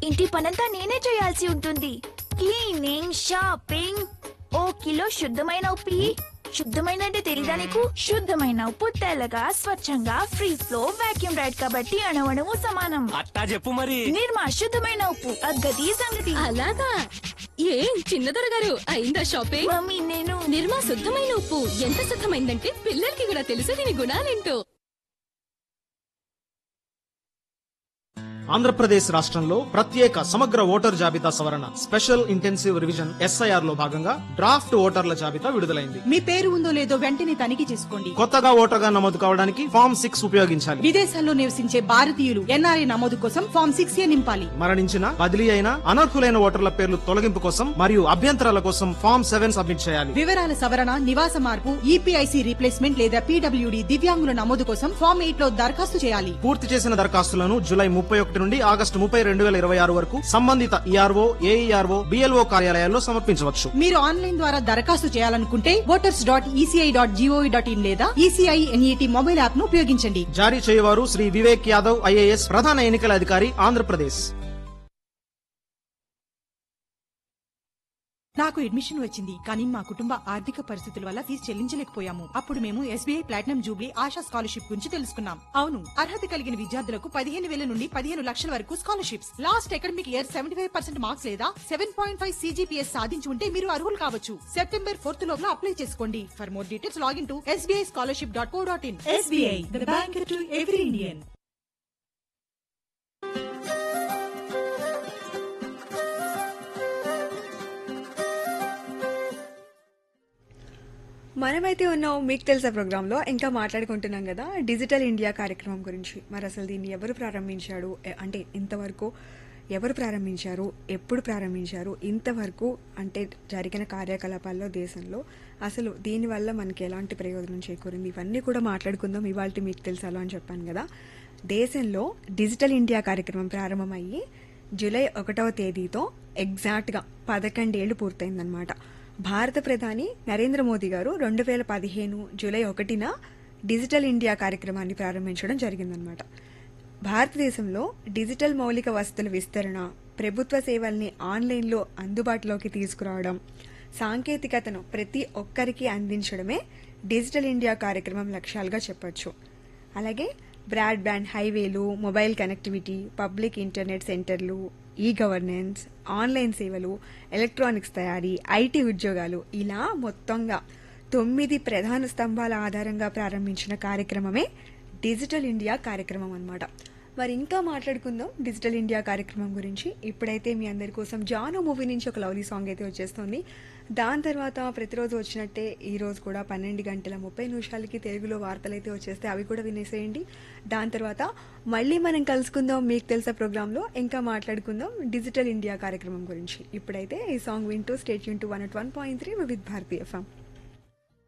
ఇంటి పనంతా నేనే చేయాల్సి ఉంటుంది క్లీనింగ్ షాపింగ్ ఓ కిలో శుద్ధమైన ఉప్పు ఇయ్యి. శుద్ధమైన అంటే తెలీదా నీకు శుద్ధమైన ఉప్పు తెల్లగా స్వచ్ఛంగా ఫ్రీ ఫ్లో వాక్యూమ్ రైడ్ కాబట్టి అణవణము సమానం అట్టా చెప్పు మరి నిర్మా శుద్ధమైన ఉప్పు అగ్గది సంగతి అలాగా ఏం చిన్నదొర గారు అయిందా షాపింగ్ మమ్మీ నేను నిర్మా శుద్ధమైన ఉప్పు ఎంత శుద్ధమైందంటే పిల్లలకి కూడా తెలుసు దీని గుణాలేంటో ఆంధ్రప్రదేశ్ రాష్ట్రంలో ప్రత్యేక సమగ్ర ఓటర్ జాబితా సవరణ స్పెషల్ ఇంటెన్సివ్ రివిజన్ ఎస్ఐఆర్ లో భాగంగా డ్రాఫ్ట్ ఓటర్ల జాబితా విడుదలైంది మీ పేరు ఉందో లేదో వెంటనే తనిఖీ చేసుకోండి కొత్తగా ఓటర్గా నమోదు కావడానికి ఫామ్ సిక్స్ ఉపయోగించాలి విదేశాల్లో నివసించే భారతీయులు ఎన్ఆర్ఐ నమోదు కోసం ఫామ్ సిక్స్ ఏ నింపాలి మరణించిన బదిలీ అయిన అనర్హులైన ఓటర్ల పేర్లు తొలగింపు కోసం మరియు అభ్యంతరాల కోసం ఫామ్ సెవెన్ సబ్మిట్ చేయాలి వివరాల సవరణ నివాస మార్పు ఈపీఐసి రీప్లేస్మెంట్ లేదా పీడబ్ల్యూడి దివ్యాంగుల నమోదు కోసం ఫామ్ ఎయిట్ లో దరఖాస్తు చేయాలి పూర్తి చేసిన దరఖాస్తులను జూలై ముప్పై ఒకటి నుండి ఆగస్టు ముప్పై రెండు వేల ఇరవై ఆరు వరకు సంబంధిత ఈఆర్ఓ ఏఈఆర్ఓ బిఎల్ఓ కార్యాలయాల్లో సమర్పించవచ్చు మీరు ఆన్లైన్ ద్వారా దరఖాస్తు చేయాలనుకుంటే voters dot ECI dot GOV dot in లేదా ఈసీఐ ఎన్ఈటి మొబైల్ యాప్ ను ఉపయోగించండి జారీ చేయవారు శ్రీ వివేక్ యాదవ్ ఐఏఎస్ ప్రధాన ఎన్నికల అధికారి ఆంధ్రప్రదేశ్ నాకు అడ్మిషన్ వచ్చింది కానీ మా కుటుంబ ఆర్థిక పరిస్థితుల వల్ల ఫీజు చెల్లించలేకపోయాము అప్పుడు మేము SBI platinum jubilee Asha scholarship గురించి తెలుసుకున్నాం అవును అర్హత కలిగిన విద్యార్థులకు పదిహేను వేల నుండి పదిహేను లక్షల వరకు scholarships last academic year seventy five percent marks లేదా సెవెన్ పాయింట్ ఫైవ్ సీజీపీఎస్ సాధించి ఉంటే మీరు అర్హులు కావచ్చు సెప్టెంబర్ ఫోర్త్ లోపల అప్లై చేసుకోండి for more details login to SBI scholarship dot co dot in SBI the bank to every Indian మనమైతే ఉన్నాం మీకు తెలుసా ప్రోగ్రాంలో ఇంకా మాట్లాడుకుంటున్నాం కదా డిజిటల్ ఇండియా కార్యక్రమం గురించి మరి అసలు దీన్ని ఎవరు ప్రారంభించాడు ఎ- అంటే ఇంతవరకు ఎవరు ప్రారంభించారు ఎప్పుడు ప్రారంభించారు ఇంతవరకు అంటే జరిగిన కార్యకలాపాల్లో దేశంలో అసలు దీనివల్ల మనకి ఎలాంటి ప్రయోజనం చేకూరింది ఇవన్నీ కూడా మాట్లాడుకుందాం ఇవాళ మీకు తెలుసాలో అని చెప్పాను కదా దేశంలో డిజిటల్ ఇండియా కార్యక్రమం ప్రారంభమయ్యి జూలై ఒకటవ తేదీతో ఎగ్జాక్ట్గా పదకొండేళ్లు పూర్తయిందనమాట భారత ప్రధాని నరేంద్ర మోదీ గారు రెండు వేల పదిహేను జూలై ఒకటిన డిజిటల్ ఇండియా కార్యక్రమాన్ని ప్రారంభించడం జరిగిందనమాట భారతదేశంలో డిజిటల్ మౌలిక వసతుల విస్తరణ ప్రభుత్వ సేవల్ని ఆన్లైన్లో అందుబాటులోకి తీసుకురావడం సాంకేతికతను ప్రతి ఒక్కరికి అందించడమే డిజిటల్ ఇండియా కార్యక్రమం లక్ష్యాలుగా చెప్పొచ్చు అలాగే బ్రాడ్బ్యాండ్ హైవేలు మొబైల్ కనెక్టివిటీ పబ్లిక్ ఇంటర్నెట్ సెంటర్లు ఈ గవర్నెన్స్ ఆన్లైన్ సేవలు ఎలక్ట్రానిక్స్ తయారీ ఐటీ ఉద్యోగాలు ఇలా మొత్తంగా తొమ్మిది ప్రధాన స్తంభాల ఆధారంగా ప్రారంభించిన కార్యక్రమమే డిజిటల్ ఇండియా కార్యక్రమం అన్నమాట మరి ఇంకా మాట్లాడుకుందాం డిజిటల్ ఇండియా కార్యక్రమం గురించి ఇప్పుడైతే మీ అందరి కోసం జానో మూవీ నుంచి ఒక లవ్లీ సాంగ్ అయితే వచ్చేస్తుంది దాని తర్వాత ప్రతిరోజు వచ్చినట్టే ఈ రోజు కూడా పన్నెండు గంటల ముప్పై నిమిషాలకి తెలుగులో వార్తలు అయితే వచ్చేస్తే అవి కూడా వినేసేయండి దాని తర్వాత మళ్ళీ మనం కలుసుకుందాం మీకు తెలుసా ప్రోగ్రాంలో ఇంకా మాట్లాడుకుందాం డిజిటల్ ఇండియా కార్యక్రమం గురించి ఇప్పుడైతే ఈ సాంగ్ వింటూ stay tuned to one one point three with Bharatiya FM